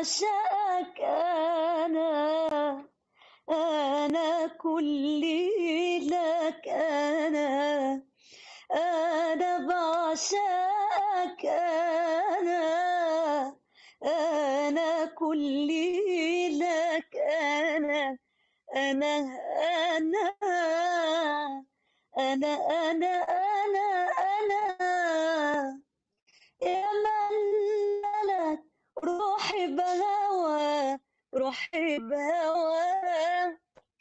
بعشقك أنا أنا كلي لك أنا أنا بعشقك أنا أنا كلي لك أنا أنا أنا أنا أنا أنا أنا يا من ملك روحي بهوى روحي بهوى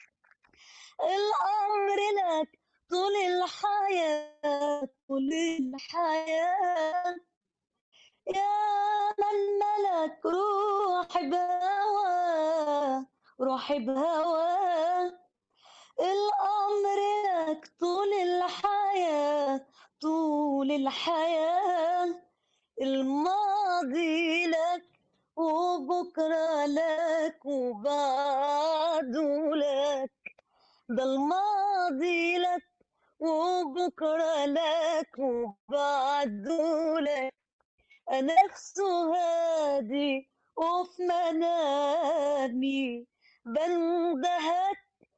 الأمر لك طول الحياة طول الحياة يا من ملك روحي بهوى روحي بهوى الأمر لك طول الحياة طول الحياة الماضي لك وبكرة لك وبعده لك ده الماضي لك وبكرة لك وبعده لك أنا في سهادي وفي منامي بندهك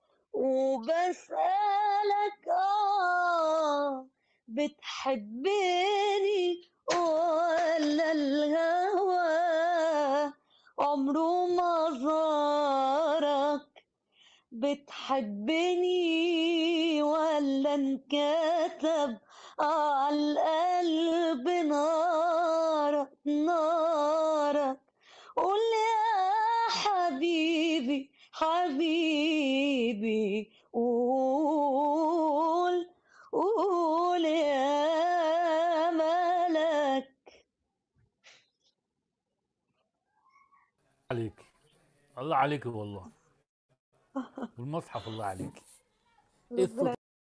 وبسألك آه بتحبني ولا الهوى عمره ما زارك بتحبني ولا انكتب على القلب نارك نارك قول يا حبيبي حبيبي قول قول يا ملك عليك الله عليك والله والمصحف الله عليك ايه الصوت